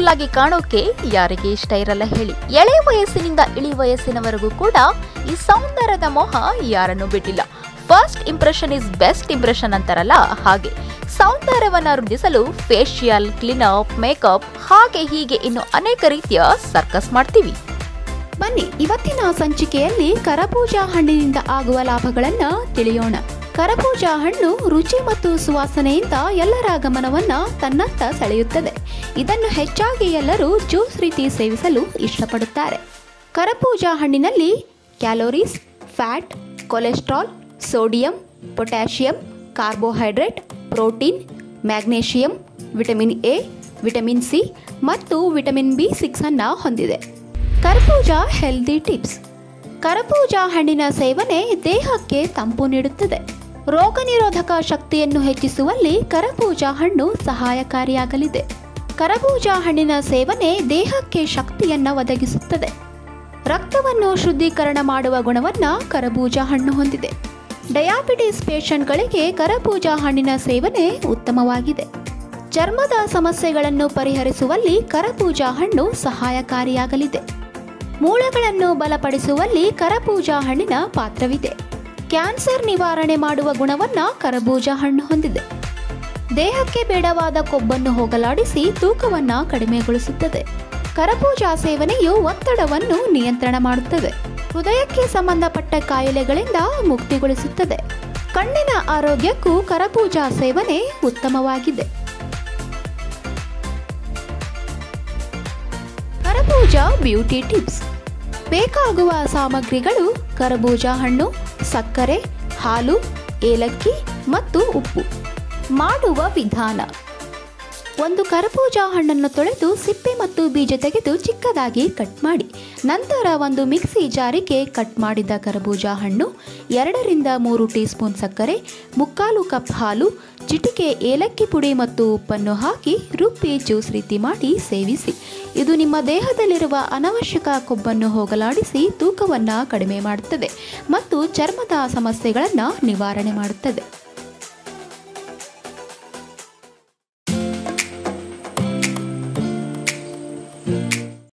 natural ಆಗಿ ಕಾಣೋಕೆ ಯಾರಿಗೆ ಇಷ್ಟ ಇರಲ್ಲ ಹೇಳಿ ಎಳೆ ವಯಸ್ಸಿನಿಂದ ಇಳಿ ವಯಸ್ಸಿನವರೆಗೂ ಕೂಡ ಈ ಸೌಂದರ್ಯದ ಮೋಹ ಯಾರನ್ನೂ ಬಿಟ್ಟಿಲ್ಲ first impression is best impression ಅಂತಾರಲ್ಲ ಹಾಗೆ ಸೌಂದರ್ಯವನ್ನ ವೃದ್ಧಿಸಲು ಫೇಶಿಯಲ್ ಕ್ಲೀನಪ್ ಮೇಕಪ್ ಹಾಗೆ ಹೀಗೆ ಇನ್ನು ಅನೇಕ ರೀತಿಯ ಸರ್ಕಸ್ ಮಾಡ್ತೀವಿ ಬನ್ನಿ ಇವತ್ತಿನ ಸಂಚಿಕೆಯಲ್ಲಿ ಕರಪೂಜಾ ಹಣ್ಣಿನಿಂದ ಆಗುವ ಲಾಭಗಳನ್ನ ತಿಳಿಯೋಣ ಕರಪೂಜಾ ಹಣ್ಣು ರುಚಿ ಮತ್ತು ಸುವಾಸನೆಯಿಂದ ಎಲ್ಲರ ಗಮನವನ್ನ ತನ್ನತ್ತ ಸೆಳೆಯುತ್ತದೆ ಇದನ್ನು ಹೆಚ್ಚಾಗಿ ಎಲ್ಲರೂ ಜ್ಯೂಸ್ ರೀತಿ ಸೇವಿಸಲು ಇಷ್ಟಪಡುತ್ತಾರೆ ಕರಪೂಜಾ ಹಣ್ಣಿನಲ್ಲಿ calories fat cholesterol sodium potassium carbohydrate protein magnesium vitamin A vitamin C ಮತ್ತು ವಿಟಮಿನ್ ಬಿ ಸಿಕ್ಸ್ ಅನ್ನ ಹೊಂದಿದೆ ಕರಪೂಜ ಹೆಲ್ದಿ ಟಿಪ್ಸ್ ಕರಪೂಜ ಹಣ್ಣಿನ ಸೇವನೆ ದೇಹಕ್ಕೆ ತಂಪು ನೀಡುತ್ತದೆ ರೋಗ ನಿರೋಧಕ ಶಕ್ತಿಯನ್ನು ಹೆಚ್ಚಿಸುವಲ್ಲಿ ಕರಪೂಜ ಹಣ್ಣು ಸಹಾಯಕಾರಿಯಾಗಲಿದೆ ಕರಬೂಜ ಹಣ್ಣಿನ ಸೇವನೆ ದೇಹಕ್ಕೆ ಶಕ್ತಿಯನ್ನು ಒದಗಿಸುತ್ತದೆ ರಕ್ತವನ್ನು ಶುದ್ಧೀಕರಣ ಮಾಡುವ ಗುಣವನ್ನ ಕರಬೂಜ ಹಣ್ಣು ಹೊಂದಿದೆ ಡಯಾಬಿಟಿಸ್ ಪೇಷಂಟ್ಗಳಿಗೆ ಕರಬೂಜ ಹಣ್ಣಿನ ಸೇವನೆ ಉತ್ತಮವಾಗಿದೆ ಚರ್ಮದ ಸಮಸ್ಯೆಗಳನ್ನು ಪರಿಹರಿಸುವಲ್ಲಿ ಕರಪೂಜ ಹಣ್ಣು ಸಹಾಯಕಾರಿಯಾಗಲಿದೆ ಮೂಳೆಗಳನ್ನು ಬಲಪಡಿಸುವಲ್ಲಿ ಕರಬೂಜ ಹಣ್ಣಿನ ಪಾತ್ರವಿದೆ ಕ್ಯಾನ್ಸರ್ ನಿವಾರಣೆ ಮಾಡುವ ಗುಣವನ್ನ ಕರಬೂಜ ಹಣ್ಣು ಹೊಂದಿದೆ ದೇಹಕ್ಕೆ ಬೇಡವಾದ ಕೊಬ್ಬನ್ನು ಹೋಗಲಾಡಿಸಿ ತೂಕವನ್ನ ಕಡಿಮೆಗೊಳಿಸುತ್ತದೆ ಕರಬೂಜ ಸೇವನೆಯು ಒತ್ತಡವನ್ನು ನಿಯಂತ್ರಣ ಮಾಡುತ್ತದೆ ಹೃದಯಕ್ಕೆ ಸಂಬಂಧಪಟ್ಟ ಕಾಯಿಲೆಗಳಿಂದ ಮುಕ್ತಿಗೊಳಿಸುತ್ತದೆ ಕಣ್ಣಿನ ಆರೋಗ್ಯಕ್ಕೂ ಕರಬೂಜ ಸೇವನೆ ಉತ್ತಮವಾಗಿದೆ ಕರಬೂಜ ಬ್ಯೂಟಿ ಟಿಪ್ಸ್ ಬೇಕಾಗುವ ಸಾಮಗ್ರಿಗಳು ಕರಬೂಜ ಹಣ್ಣು ಸಕ್ಕರೆ ಹಾಲು ಏಲಕ್ಕಿ ಮತ್ತು ಉಪ್ಪು ಮಾಡುವ ವಿಧಾನ ಒಂದು ಕರಬೂಜ ಹಣ್ಣನ್ನು ತೊಳೆದು ಸಿಪ್ಪೆ ಮತ್ತು ಬೀಜ ತೆಗೆದು ಚಿಕ್ಕದಾಗಿ ಕಟ್ ಮಾಡಿ ನಂತರ ಒಂದು ಮಿಕ್ಸಿ ಜಾರಿಗೆ ಕಟ್ ಮಾಡಿದ ಕರಬೂಜ ಹಣ್ಣು ಎರಡರಿಂದ ಮೂರು ಟೀ ಸ್ಪೂನ್ ಸಕ್ಕರೆ ಮುಕ್ಕಾಲು ಕಪ್ ಹಾಲು ಚಿಟಿಕೆ ಏಲಕ್ಕಿ ಪುಡಿ ಮತ್ತು ಉಪ್ಪನ್ನು ಹಾಕಿ ರುಬ್ಬಿ ಜ್ಯೂಸ್ ರೀತಿ ಮಾಡಿ ಸೇವಿಸಿ ಇದು ನಿಮ್ಮ ದೇಹದಲ್ಲಿರುವ ಅನವಶ್ಯಕ ಕೊಬ್ಬನ್ನು ಹೋಗಲಾಡಿಸಿ ತೂಕವನ್ನು ಕಡಿಮೆ ಮಾಡುತ್ತದೆ ಮತ್ತು ಚರ್ಮದ ಸಮಸ್ಯೆಗಳನ್ನು ನಿವಾರಣೆ ಮಾಡುತ್ತದೆ